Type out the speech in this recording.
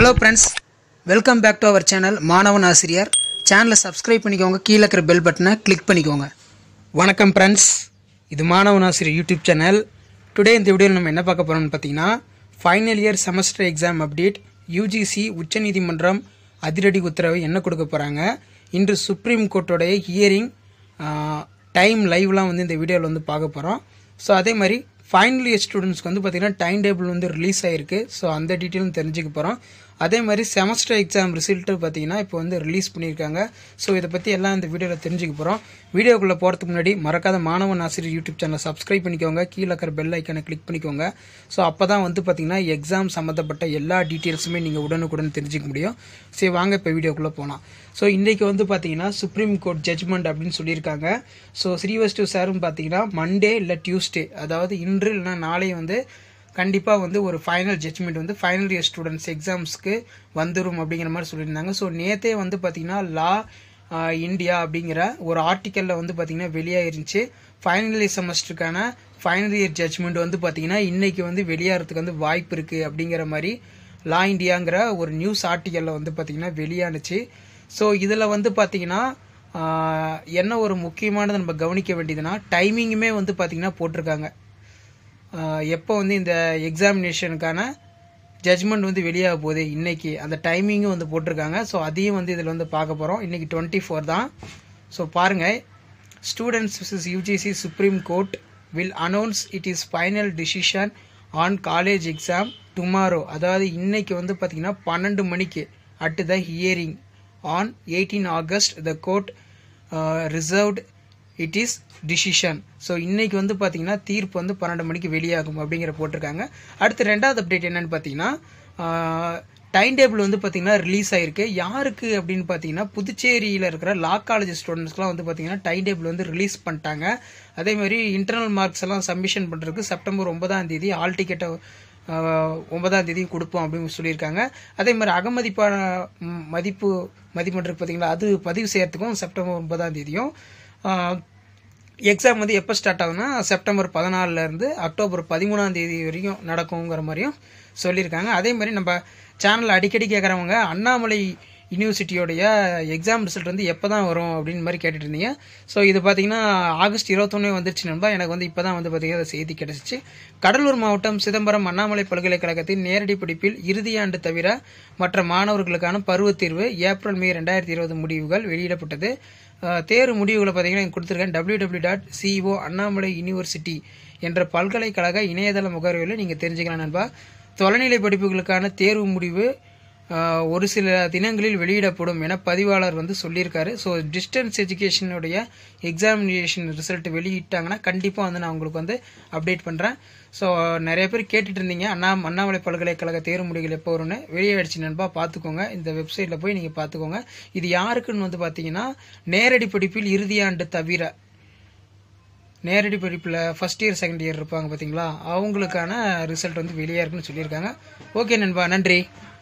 hello friends welcome back to our channel Manavan Asiriyar சேனலை subscribe பண்ணிக்கோங்க கீழே இருக்கிற பெல் பட்டனை கிளிக் பண்ணிக்கோங்க வணக்கம் ஃப்ரெண்ட்ஸ் இது மாணவன் ஆசிரியர் யூடியூப் சேனல் டுடே இந்த வீடியோவில் நம்ம என்ன பார்க்க போகிறோம்னு பார்த்தீங்கன்னா final year semester exam update UGC உச்சநீதிமன்றம் அதிரடி உத்தரவு என்ன கொடுக்க போகிறாங்க இன்று சுப்ரீம் கோர்ட்டோடைய ஹியரிங் டைம் லைவ்லாம் வந்து இந்த வீடியோவில் வந்து பார்க்க போகிறோம் ஸோ அதே மாதிரி ஃபைனல் இயர் ஸ்டூடெண்ட்ஸ்க்கு வந்து பார்த்திங்கன்னா டைம் டேபிள் வந்து ரிலீஸ் ஆகிருக்கு ஸோ அந்த டீட்டெயிலும் தெரிஞ்சுக்க போகிறோம் அதே மாதிரி செமஸ்டர் எக்ஸாம் ரிசல்ட்டு பார்த்தீங்கன்னா இப்போ வந்து ரிலீஸ் பண்ணியிருக்காங்க ஸோ இதை பற்றி எல்லாம் இந்த வீடியோவில் தெரிஞ்சுக்க போகிறோம் வீடியோக்குள்ளே போகிறதுக்கு முன்னாடி மறக்காத மாணவன் ஆசிரியர் யூடியூப் சேனலை சப்ஸ்கிரைப் பண்ணிக்கோங்க கீழே இருக்கிற பெல் ஐக்கனை கிளிக் பண்ணிக்கோங்க ஸோ அப்போ தான் வந்து பார்த்திங்கன்னா எக்ஸாம் சம்மந்தப்பட்ட எல்லா டீட்டெயில்ஸுமே நீங்கள் உடனுக்குடன் தெரிஞ்சுக்க முடியும் சரி வாங்க இப்போ வீடியோக்குள்ளே போகலாம் ஸோ இன்றைக்கி வந்து பார்த்தீங்கன்னா சுப்ரீம் கோர்ட் ஜட்ஜ்மெண்ட் அப்படின்னு சொல்லியிருக்காங்க ஸோ ஸ்ரீவஸ்டு சாரும் பார்த்தீங்கன்னா மண்டே இல்லை டியூஸ்டே அதாவது இன்று இல்லைனா நாளை வந்து கண்டிப்பாக வந்து ஒரு ஃபைனல் ஜட்ஜ்மெண்ட் வந்து ஃபைனல் இயர் ஸ்டூடெண்ட்ஸ் எக்ஸாம்ஸ்க்கு வந்துடும் அப்படிங்கிற மாதிரி சொல்லியிருந்தாங்க ஸோ நேற்றே வந்து பார்த்திங்கன்னா லா இந்தியா அப்படிங்கிற ஒரு ஆர்டிக்கலில் வந்து பார்த்திங்கன்னா வெளியாயிருந்துச்சு ஃபைனல் இயர் செமஸ்டருக்கான ஃபைனல் இயர் ஜட்ஜ்மெண்ட் வந்து பார்த்திங்கன்னா இன்றைக்கி வந்து வெளியாகிறதுக்கு வந்து வாய்ப்பு இருக்குது அப்படிங்கிற மாதிரி லா இந்தியாங்கிற ஒரு நியூஸ் ஆர்டிக்கலில் வந்து பார்த்திங்கன்னா வெளியானுச்சு ஸோ இதில் வந்து பார்த்திங்கன்னா ஆஹ், என்ன ஒரு முக்கியமானது நம்ம கவனிக்க வேண்டியதுன்னா டைமிங்குமே வந்து பார்த்திங்கன்னா போட்டிருக்காங்க ஆஹ், எப்போ வந்து இந்த எக்ஸாமினேஷனுக்கான ஜட்ஜ்மெண்ட் வந்து வெளியாக போகுது இன்னைக்கு அந்த டைமிங்கும் வந்து போட்டிருக்காங்க ஸோ அதையும் வந்து இதில் வந்து பார்க்க போகிறோம் இன்னைக்கு டுவெண்ட்டி ஃபோர் தான் ஸோ பாருங்கள் students UGC supreme court will announce it is final decision on college exam tomorrow அதாவது இன்னைக்கு வந்து பார்த்தீங்கன்னா பன்னெண்டு மணிக்கு at the hearing on eighteen August the court reserved it is decision so இன்னைக்கு வந்து பார்த்தீங்கன்னா தீர்ப்பு வந்து பன்னெண்டு மணிக்கு வெளியாகும் அப்படிங்கிற போட்டிருக்காங்க அடுத்து ரெண்டாவது அப்டேட் என்னன்னு பார்த்தீங்கன்னா டைம் டேபிள் வந்து பார்த்தீங்கன்னா ரிலீஸ் ஆயிருக்கு யாருக்கு அப்படின்னு பார்த்தீங்கன்னா புதுச்சேரியில் இருக்கிற லா காலேஜ் ஸ்டூடெண்ட்ஸ்க்குலாம் வந்து பார்த்தீங்கன்னா டைம் டேபிள் வந்து ரிலீஸ் பண்ணிட்டாங்க அதே மாதிரி இன்டர்னல் மார்க்ஸ் எல்லாம் சப்மிஷன் பண்ணுறதுக்கு செப்டம்பர் ஒன்பதாம் தேதி ஆல் டிக்கெட்டை ஒன்பதாம் தேதி கொடுப்போம் அப்படின்னு சொல்லியிருக்காங்க அதே மாதிரி அகமதிப்பா ம், மதிப்பு மதிப்பெண் இருக்கு பார்த்தீங்களா அது பதிவு செய்யறதுக்கும் செப்டம்பர் ஒன்பதாம் தேதியும் எக்ஸாம் வந்து எப்போ ஸ்டார்ட் ஆகுதுன்னா செப்டம்பர் பதினாலுல இருந்து அக்டோபர் பதிமூணாம் தேதி வரைக்கும் நடக்குங்கிற மாதிரியும் சொல்லியிருக்காங்க அதே மாதிரி நம்ம சேனலில் அடிக்கடி கேட்குறவங்க அண்ணாமலை யூனிவர்சிட்டியோடைய எக்ஸாம் ரிசல்ட் வந்து எப்போ தான் வரும் அப்படின்னு மாதிரி கேட்டுட்டு இருந்தீங்க ஸோ இது பார்த்தீங்கன்னா ஆகஸ்ட் இருபத்தொன்னே வந்துருச்சு நண்பா எனக்கு வந்து இப்போ தான் வந்து பார்த்தீங்கன்னா அந்த செய்தி கிடச்சிச்சு கடலூர் மாவட்டம் சிதம்பரம் அண்ணாமலை பல்கலைக்கழகத்தின் நேரடி படிப்பில் இறுதியாண்டு தவிர மற்ற மாணவர்களுக்கான பருவத் தேர்வு ஏப்ரல் மே ரெண்டாயிரத்தி இருபது முடிவுகள் வெளியிடப்பட்டது அஹ், தேர்வு முடிவுகளை பார்த்தீங்கன்னா இங்க கொடுத்துருக்கேன் டபிள்யூ டபிள்யூ டாட் சிஓ அண்ணாமலை யூனிவர்சிட்டி என்ற பல்கலைக்கழக இணையதள முகவரியில் நீங்கள் தெரிஞ்சுக்கலாம் நண்பா தொலைநிலை படிப்புகளுக்கான தேர்வு முடிவு ஆஹ், ஒரு சில தினங்களில் வெளியிடப்படும் என பதிவாளர் வந்து சொல்லியிருக்காரு ஸோ டிஸ்டன்ஸ் எஜுகேஷனுடைய எக்ஸாமினேஷன் ரிசல்ட் வெளியிட்டாங்கன்னா கண்டிப்பாக வந்து நான் உங்களுக்கு வந்து அப்டேட் பண்ணுறேன் ஸோ நிறைய பேர் கேட்டுட்டு இருந்தீங்க அண்ணா அண்ணாமலை பல்கலைக்கழக தேர்வு முடிவுகள் எப்போ வரும்னு வெளியாயிடுச்சு நண்பா பார்த்துக்கோங்க இந்த வெப்சைட்டில் போய் நீங்கள் பார்த்துக்கோங்க இது யாருக்குன்னு வந்து பார்த்தீங்கன்னா நேரடி படிப்பில் இறுதியாண்டு தவிர நேரடி படிப்பில் ஃபஸ்ட் இயர் செகண்ட் இயர் இருப்பாங்க பார்த்தீங்களா அவங்களுக்கான ரிசல்ட் வந்து வெளியாக இருக்குன்னு சொல்லியிருக்காங்க ஓகே நண்பா நன்றி